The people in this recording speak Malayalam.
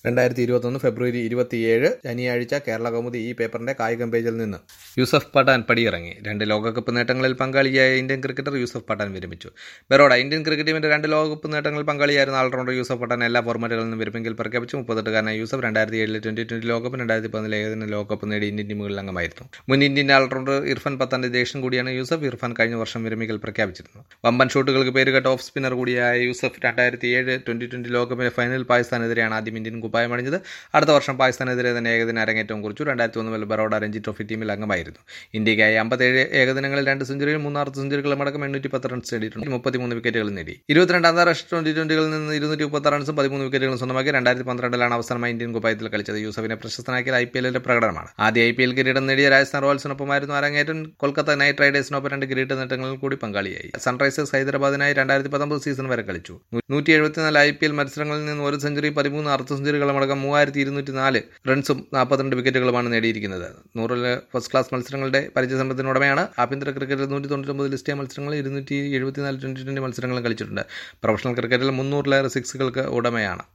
രണ്ടായിരത്തി ഇരുപത്തൊന്ന് ഫെബ്രുവരി ഇരുപത്തിയേഴ് ശനിയാഴ്ച കേരള കൗമുദി ഈ പേപ്പറിന്റെ കായികം പേജിൽ നിന്ന് യൂസഫ് പഠാൻ പടിയിറങ്ങി രണ്ട് ലോകകപ്പ് നേട്ടങ്ങളിൽ പങ്കാളിയായ ഇന്ത്യൻ ക്രിക്കറ്റർ യൂസഫ് പഠാൻ വിരമിച്ചു ബറോഡ ഇന്ത്യൻ ക്രിക്കറ്റ് ടീമിന്റെ രണ്ട് ലോകകപ്പ് നേട്ടങ്ങളിൽ പങ്കാളിയായിരുന്ന ഓൾറൗണ്ടർ യൂസഫ് പഠാൻ എല്ലാ ഫോർമാറ്റുകളിൽ നിന്നും വിരമിക്കൽ പ്രഖ്യാപിച്ചു മുപ്പത്തെട്ടുകാരനായ യൂസഫ് രണ്ടായിരത്തി ഏഴിലെ ട്വന്റി ട്വന്റി ലോകകപ്പ് രണ്ടായിരത്തി പതിനാല് ഏകദിന ലോകകപ്പ് നേടി ഇന്ത്യൻ ടീമുകളിൽ അംഗമായിരുന്നു മുൻ ഇന്ത്യൻ ഓൾറൗണ്ടർ ഇർഫാൻ പത്താന്റെ ജ്യേഷ്ഠൻ കൂടിയാണ് യൂസഫ് ഇർഫാൻ കഴിഞ്ഞ വർഷം വിരമിക്കൽ പ്രഖ്യാപിച്ചിരുന്നു വമ്പൻ ഷോട്ടുകൾക്ക് പേരുകെട്ട ഓഫ് സ്പിന്നർ കൂടിയായ യൂസഫ് രണ്ടായിരത്തി ഏഴ് ട്വന്റി ട്വന്റി ലോകകപ്പിലെ ഫൈനൽ പാകിസ്ഥാനെതിരെയാണ് ആദ്യം ഇന്ത്യൻ കുപ്പായമണിഞ്ഞത് അടുത്ത വർഷം പാകിസ്ഥാനെതിരെ തന്നെ ഏകദിന അരങ്ങേറ്റവും കുറിച്ചു രണ്ടായിരത്തി ഒന്ന് മുതൽ ബറോഡ രഞ്ജി ട്രോഫി ടീമിൽ അംഗമായിരുന്നു ഇന്ത്യയ്ക്കായി അമ്പത്തേഴ് ഏകദിനങ്ങളിൽ രണ്ട് സെഞ്ചുറികൾ മൂന്നാറ് സെഞ്ചുറികളും അടക്കം എണ്ണൂറ്റി പത്ത് റൺസ് നേടിയിട്ടുണ്ട് മുപ്പത്തിമൂന്ന് വിക്കറ്റുകൾ നേടി ഇരുപത്തിരണ്ട് അന്താരാഷ്ട്ര ട്വന്റി ട്വന്റികളിൽ നിന്ന് ഇരുന്നൂറ്റി മുപ്പത്തി റൺസും പതിമൂന്ന് വിക്കറ്റുകളും സ്വന്തമാക്കി രണ്ടായിരത്തി പന്ത്രണ്ടിലാണ് അവസാനമായി ഇന്ത്യൻ കുപ്പായത്തിൽ കളിച്ചത് യൂസഫിനെ പ്രശസ്തനാക്കിയത് ഐ പി എല്ലിലെ പ്രകടനമാണ് ആദ്യ ഐ പി എൽ കിരീടം നേടിയ രാജസ്ഥാൻ റോയൽസിനൊപ്പമായിരുന്നു അരങ്ങേറ്റം കൊൽക്കത്ത നൈറ്റ് റൈഡേഴ്സിനൊപ്പം രണ്ട് കിരീട നേട്ടങ്ങളിൽ കൂടി പങ്കാളിയായി സൺറൈസേഴ്സ് ഹൈദരാബാദിനായി രണ്ടായിരത്തി പത്തൊമ്പത് സീസൺ വരെ കളിച്ചു നൂറ്റി എഴുപത്തിനാല് ഐ പി എൽ മത്സരങ്ങളിൽ നിന്ന് ഒരു സെഞ്ചുറി പതിമൂന്ന് അർദ്ധ സെഞ്ചുറികളും അടക്കം മൂവായിരത്തി ഇരുന്നൂറ്റി നാല് റൺസും നാൽപ്പത്തിരണ്ട് വിക്കറ്റുകളുമാണ് നേടിയിരിക്കുന്നത് നൂറിലെ ഫസ്റ്റ് ക്ലാസ് മത്സരങ്ങളുടെ പരിചയസമ്പത്തിനുടമയാണ് ആഭ്യന്തര ക്രിക്കറ്റിൽ നൂറ്റി തൊണ്ണൂറ്റൊമ്പത് ലിസ്റ്റ് മത്സരങ്ങളിൽ ഇരുന്നൂറ്റി എഴുപത്തിനാല് ട്വന്റി ട്വന്റി മത്സരങ്ങളും കളിച്ചിട്ടുണ്ട് പ്രൊഫഷണൽ ക്രിക്കറ്റിൽ മുന്നൂറിലേറെ സിക്സുകൾക്ക് ഉടമയാണ്